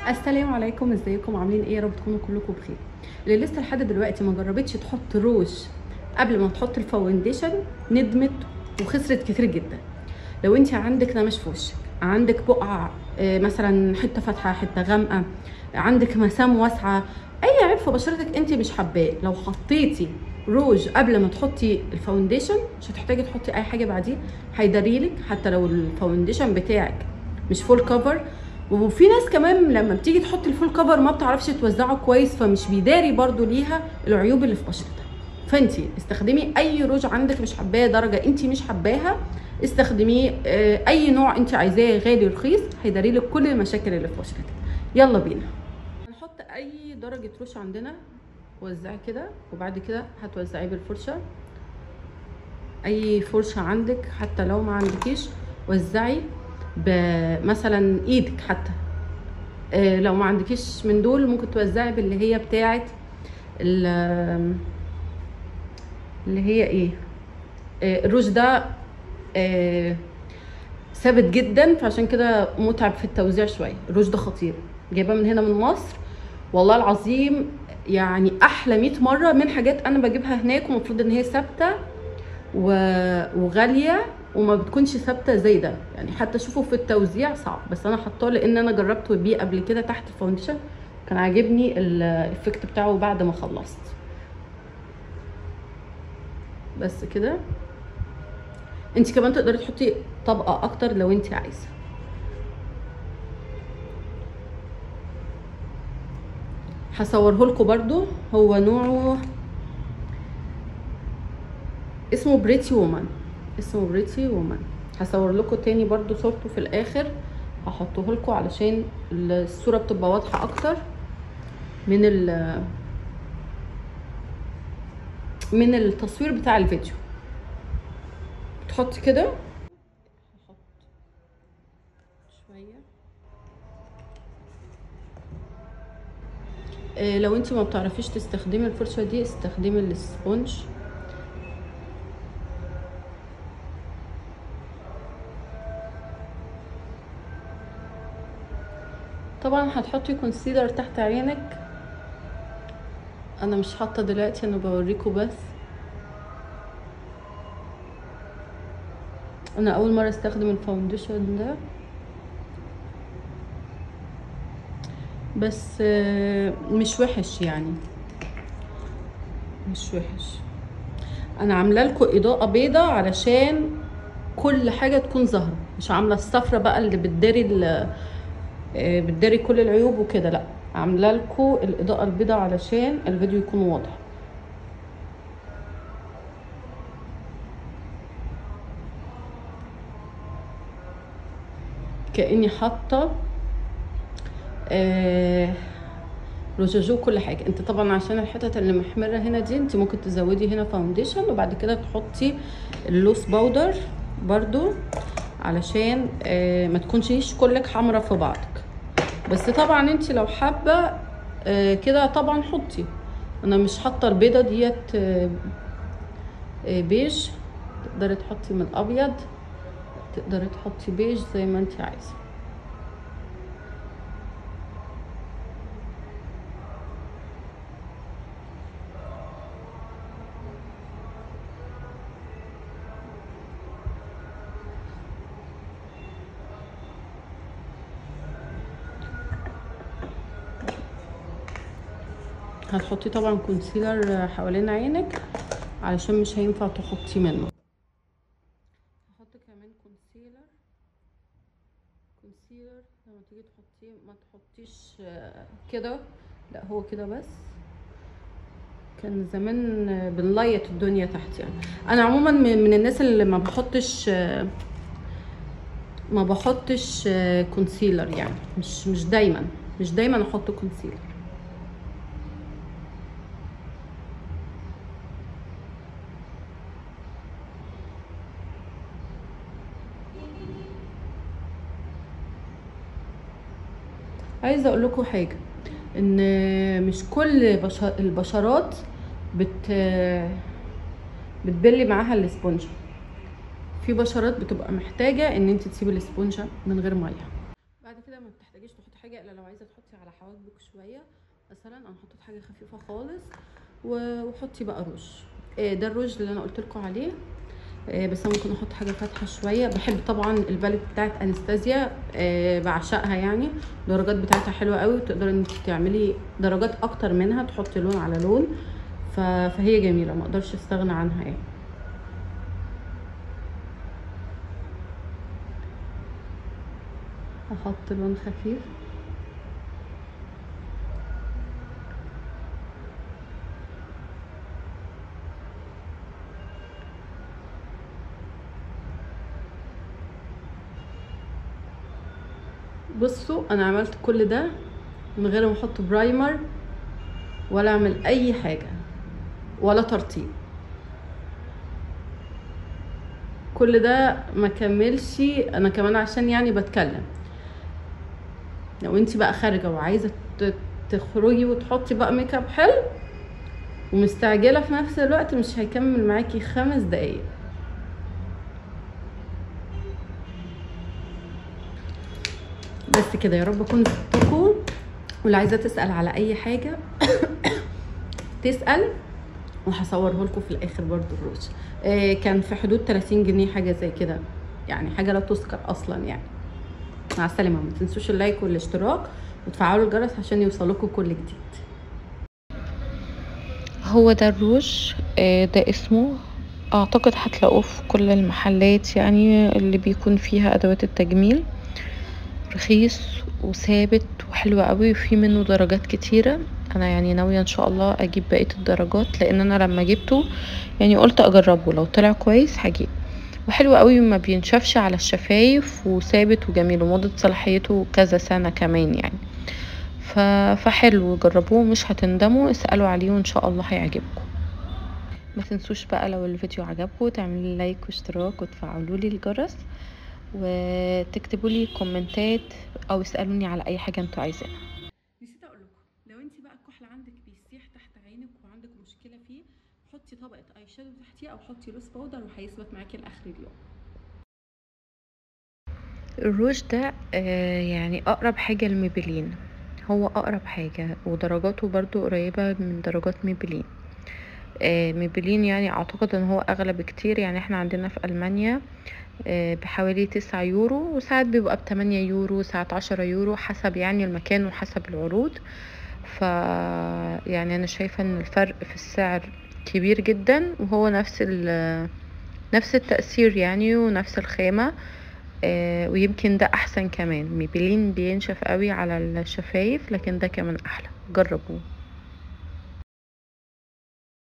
السلام عليكم ازيكم عاملين ايه يا رب تكونوا كلكم بخير اللي لسه لحد دلوقتي ما جربتش تحط روج قبل ما تحط الفاونديشن ندمت وخسرت كتير جدا لو انت عندك نمش في وشك عندك بقع آه، مثلا حته فاتحه حته غامقه عندك مسام واسعه اي عيب في بشرتك انت مش حباه لو حطيتي روج قبل ما تحطي الفاونديشن مش هتحتاجي تحطي اي حاجه بعديه هيداريلك حتى لو الفاونديشن بتاعك مش فول كفر وفي ناس كمان لما بتيجي تحط الفول كفر ما بتعرفش توزعه كويس فمش بيداري برضو ليها العيوب اللي في بشرتها فانت استخدمي اي روج عندك مش حباه درجه انت مش حباها استخدميه آه، اي نوع انت عايزاه غالي رخيص هيداري لك كل المشاكل اللي في بشرتك يلا بينا هنحط اي درجه روج عندنا وزعي كده وبعد كده هتوزعيه بالفرشه اي فرشه عندك حتى لو ما عندكيش وزعي بمثلا ايدك حتى آه، لو ما عندكيش من دول ممكن توزعي باللي هي بتاعه ال- اللي هي ايه آه، الروج ده آه، ثابت جدا فعشان كده متعب في التوزيع شويه الروج ده خطير جايباه من هنا من مصر والله العظيم يعني احلى 100 مره من حاجات انا بجيبها هناك ومفروض ان هي ثابته و- وغاليه وما بتكونش ثابته زي ده يعني حتى شوفوا في التوزيع صعب بس انا حطاه لان انا جربته بيه قبل كده تحت الفاونديشن كان عاجبني الايفكت بتاعه بعد ما خلصت بس كده انت كمان تقدري تحطي طبقه اكتر لو انت عايزه هصوره لكم برضو هو نوعه اسمه بريتي وومن اسمه بريتي وومن هصور لكم تاني برضو صورته في الاخر هحطه لكم علشان الصوره بتبقى واضحه اكتر من ال من التصوير بتاع الفيديو تحط كده هحط شويه آه، لو انت ما بتعرفيش تستخدمي الفرشه دي استخدمي السبونج طبعا هتحطي كونسيلر تحت عينك انا مش حاطه دلوقتي انا بوريكم بس انا اول مره استخدم الفاونديشن ده بس آه، مش وحش يعني مش وحش انا عامله لكم اضاءه بيضه علشان كل حاجه تكون ظاهره مش عامله الصفرة بقى اللي بتداري ال- آه، بتداري كل العيوب وكده لا عامله لكم الاضاءه البيضاء علشان الفيديو يكون واضح كاني حاطه آه رجاجو كل حاجه انت طبعا عشان الحتت اللي محمره هنا دي انت ممكن تزودي هنا فاونديشن وبعد كده تحطي اللوس باودر برضو علشان آه ما تكونش كلك حمرا في بعضك بس طبعا انت لو حابه آه كده طبعا حطي انا مش حاطه البيضه ديت آه آه بيج تقدري تحطي من الابيض تقدري تحطي بيج زي ما انت عايزه هتحطي طبعا كونسيلر حوالين عينك علشان مش هينفع تحطي منه هحط كمان كونسيلر كونسيلر لما تيجي تحطيه ما تحطيش آه، كده لا هو كده بس كان زمان آه، بنليط الدنيا تحت يعني انا عموما من من الناس اللي ما بحطش آه، ما بحطش آه، كونسيلر يعني مش مش دايما مش دايما احط كونسيلر عايزه اقول لكم حاجه ان مش كل بشر البشرات بت بتبلي معاها الاسبونجه في بشرات بتبقى محتاجه ان انت تسيبي الاسبونجه من غير ميه بعد كده ما بتحتاجيش تحطي حاجه حاجه الا لو عايزه تحطي على حواجبك شويه مثلا انا حطيت حاجه خفيفه خالص و- وحطي بقى روج آه، ده الروج اللي انا قلت لكم عليه آه، بس انا ممكن احط حاجه فاتحه شويه بحب طبعا الباليت بتاعت انستازيا آه، بعشقها يعني الدرجات بتاعتها حلوه قوي وتقدري انك تعملي درجات اكتر منها تحطي لون على لون ف- فهي جميله ما اقدرش استغنى عنها يعني احط لون خفيف بصوا انا عملت كل ده من غير ما احط برايمر ولا اعمل اي حاجه ولا ترطيب كل ده ما كملش انا كمان عشان يعني بتكلم لو انت بقى خارجه وعايزه ت- تخرجي وتحطي بقى ميك اب حلو ومستعجله في نفس الوقت مش هيكمل معاكي خمس دقايق بس كده يا رب اكون فدتكم واللي عايزه تسال على اي حاجه تسال وهصوره لكم في الاخر برضو الروج آه كان في حدود 30 جنيه حاجه زي كده يعني حاجه لا تذكر اصلا يعني مع السلامه ما تنسوش اللايك والاشتراك وتفعلوا الجرس عشان يوصلكم كل جديد هو ده الروج آه، ده اسمه اعتقد هتلاقوه في كل المحلات يعني اللي بيكون فيها ادوات التجميل رخيص وثابت وحلو قوي وفي منه درجات كتيرة انا يعني ناوية ان شاء الله اجيب بقية الدرجات لان انا لما جبته يعني قلت اجربه لو طلع كويس هجيب وحلو قوي ما بينشفش على الشفايف وثابت وجميل ومدة صلاحيته كذا سنة كمان يعني ف... فحلو جربوه مش هتندموا اسألوا عليه وان شاء الله هيعجبكم ما تنسوش بقى لو الفيديو عجبكم تعملوا لي لايك واشتراك وتفعلوا لي الجرس وتكتبوا لي كومنتات او اسالوني على اي حاجه انتوا عايزينها نسيت اقول لكم لو انت بقى الكحل عندك بيسيح تحت عينك وعندك مشكله فيه حطي طبقه اي شادو تحتيه او حطي لوس باودر وهيثبت معاكي لاخر اليوم الروج ده آه، يعني اقرب حاجه لميبلين هو اقرب حاجه ودرجاته برضو قريبه من درجات ميبلين آه، ميبلين يعني اعتقد ان هو اغلى بكتير يعني احنا عندنا في المانيا آه، بحوالي تسعة يورو وساعات بيبقى بتمانية يورو ساعات عشرة يورو حسب يعني المكان وحسب العروض ف يعني انا شايفة ان الفرق في السعر كبير جدا وهو نفس ال نفس التأثير يعني ونفس الخامة آه، ويمكن ده احسن كمان ميبلين بينشف قوي على الشفايف لكن ده كمان احلى جربوه